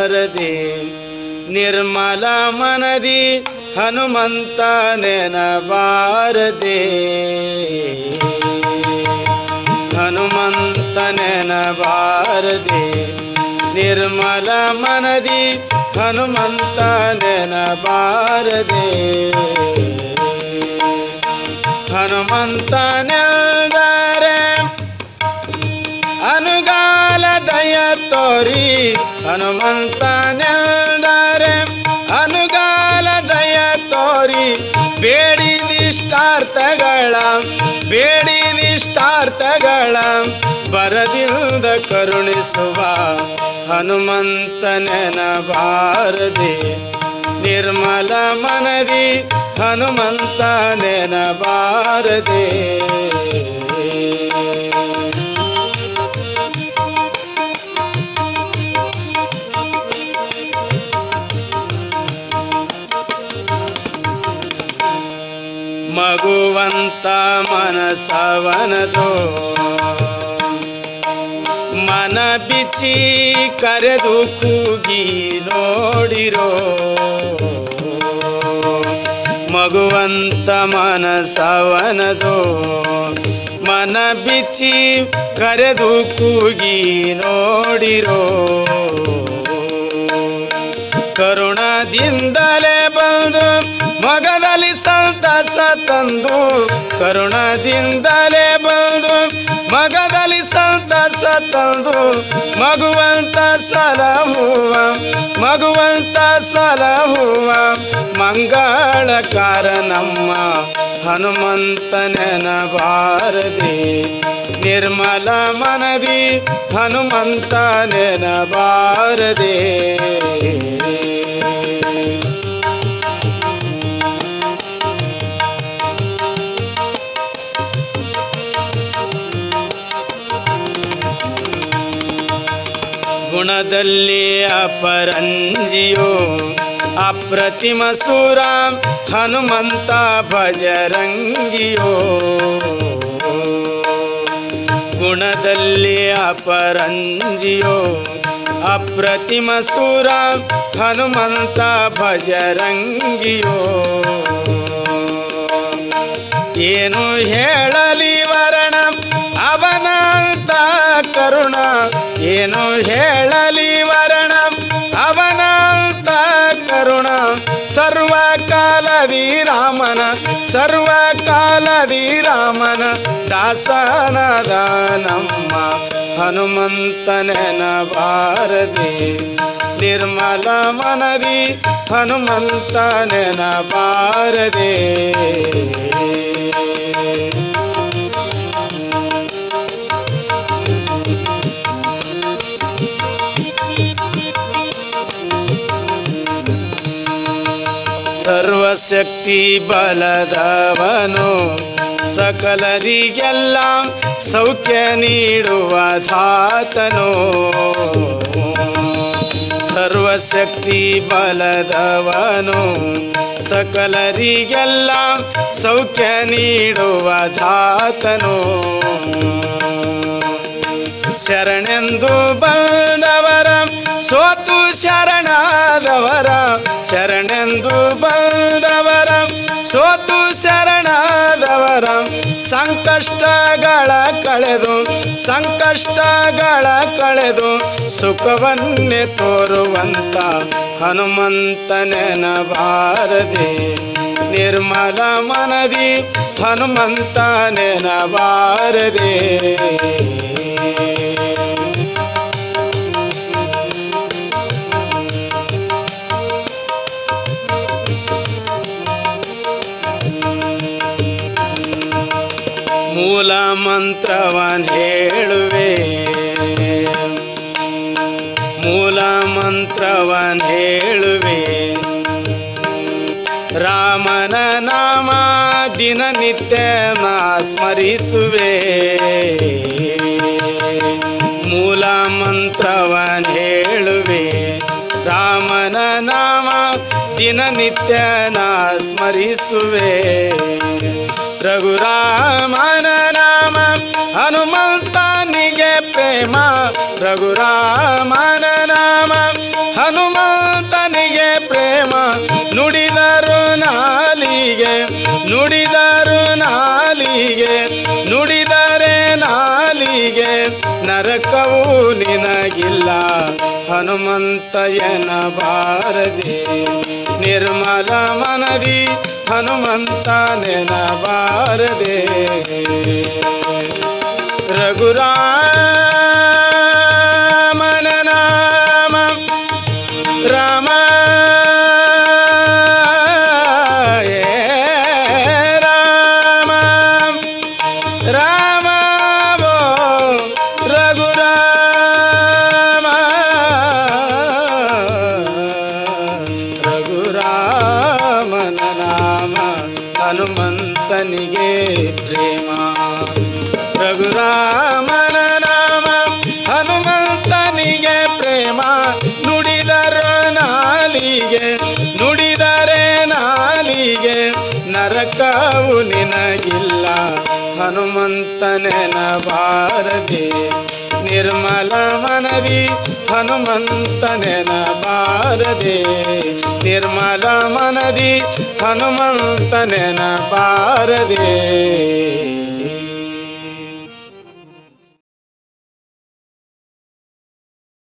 ಬಾರದೆ ನಿರ್ಮಲ ಮನದಿ ಹನುಮಂತ ನೆನಬಾರದೆ ಹನುಮಂತ ನೆನಬಾರದೆ ನಿರ್ಮಲ ಮನದಿ ಹನುಮಂತ ನೆನಬಾರದೆ ಹನುಮಂತ ನೆಲ್ದರೆ ಅನುಗಾಲ ದಯ ತೋರಿ ಹನುಮಂತ ನೆಲ್ದರೆ ಅನುಗಾಲ ದಯ ತೋರಿ ಬೇಡಿದಿಷ್ಟಾರ್ಥಗಳ ಬೇಡಿದಿಷ್ಟಾರ್ಥಗಳ ಬರದಿಂದ ಕರುಣಿಸುವ ಹನುಮಂತ ನೆನಬಾರದೆ ನಿರ್ಮಲ ಮನದಿ ಹನುಮಂತ ನೆನಬಾರದೆ ಮಗುವಂತ ಮನಸವನದು ಮನ ಬಿಚ್ಚಿ ಕರೆದು ಕೂಗಿ ನೋಡಿರೋ ಮಗುವಂತ ಮನಸವನದು ಮನ ಬಿಚ್ಚಿ ಕರೆದು ಕೂಗಿ ನೋಡಿರೋ ಕರುಣದಿಂದಲೇ ಬಂದು ಮಗದಲ್ಲಿ ಸಂತಸ ತಂದು ಕರುಣದಿಂದಲೇ ಬಂದು ಮಗದಲ್ಲಿ ಸಂತಸ ತಂದು ಮಗುವಂತ ಸಲಹುವ ಮಗುವಂತ ಸಲಹುವ ಮಂಗಳಕಾರ ನಮ್ಮ ಹನುಮಂತ ನೆನಬಾರದೆ ನಿರ್ಮಲ ಮನದಿ ಹನುಮಂತ ನೆನಬಾರದೆ ಗುಣದಲ್ಲಿ ಅಪರಂಜಿಯೋ ಅಪ್ರತಿಮ ಸುರ ಹನುಮಂತ ಭಜರಂಗಿಯೋ ಗುಣದಲ್ಲಿ ಅಪರಂಜಿಯೋ ಅಪ್ರತಿಮ ಸುರ ಹನುಮಂತ ಭಜರಂಗಿಯೋ ಏನು ಹೇಳಲಿ ವರಣ ಅವನಂತ ಕರುಣ ಏನು ಹೇಳಲಿ ವರಣ ಅವನಂತ ಕರುಣ ಸರ್ವಕಾಲದಿ ರಾಮನ ಸರ್ವಕಾಲದಿ ರಾಮನ ದಾಸನದ ನಮ್ಮ ಹನುಮಂತನ ಬಾರದೆ ನಿರ್ಮಲ ಮನದಿ ಹನುಮಂತನ ಬಾರದೆ ಸರ್ವಶಕ್ತಿ ಬಲದವನು ಸಕಲರಿಗೆಲ್ಲ ಸೌಖ್ಯ ನೀಡುವ ಧಾತನು ಸರ್ವಶಕ್ತಿ ಬಲದವನು ಸಕಲರಿಗೆಲ್ಲ ಸೌಖ್ಯ ನೀಡುವ ಧಾತನು ಶರಣೆಂದು ಬಂದವರ ಸೋತು ಶರಣಾದವರ ಶರಣೆಂದು ಬಂದವರ ಸೋತು ಶರಣಾದವರ ಸಂಕಷ್ಟಗಳ ಕಳೆದು ಸಂಕಷ್ಟಗಳ ಕಳೆದು ಸುಖವನ್ನೇ ತೋರುವಂತ ಹನುಮಂತನೆನ ಬಾರದೆ ನಿರ್ಮಲ ಮನದಿ ಹನುಮಂತನೆನ ಬಾರದೆ ಮೂಲ ಮಂತ್ರವನ್ ಹೇಳುವೆ ಮೂಲ ಮಂತ್ರವನ್ ಹೇಳುವೆ ರಾಮನ ನಾಮ ದಿನನಿತ್ಯ ನಾ ಸ್ಮರಿಸುವೆ ಮೂಲ ಮಂತ್ರವನ್ ಹೇಳುವೆ ರಾಮನ ನಾಮ ದಿನನಿತ್ಯ ನಾ ಸ್ಮರಿಸುವೆ ರಘುರಾಮನ ನಾಮ ಹನುಮಂತನಿಗೆ ಪ್ರೇಮ ರಘುರಾಮನ ನಾಮ ಹನು ಹನುಮಂತಯನ ಬಾರದೆ ನಿರ್ಮಲ ಮನದಿ ಹನುಮಂತ ನೆನ ಬಾರದೆ ರಘುರಾಮನ ನಾಮ ರಾಮ ಏ ರಾಮ ರಾಮ ವೋ ರಘುರಾಮ ರಘುರಾಮನ ನಾಮ ಹನುಮಂತನಿಗೆ ಪ್ರೇಮ ರಘುರಾಮನ ನಾಮ ಹನುಮಂತನಿಗೆ ಪ್ರೇಮ ನುಡಿದರ ನಾಲಿಗೆ ನುಡಿದರೆ ನಾಲಿಗೆ ನರಕವು ನಿನಗಿಲ್ಲ ಹನುಮಂತನೆನ ಬಾರದೆ ನಿರ್ಮಲ ಮನದಿ ಹನುಮಂತನೆನ ಬಾರದೆ ನಿರ್ಮಲ ಮನದಿ ಹನುಮಂತನೆನ ಬಾರದೆ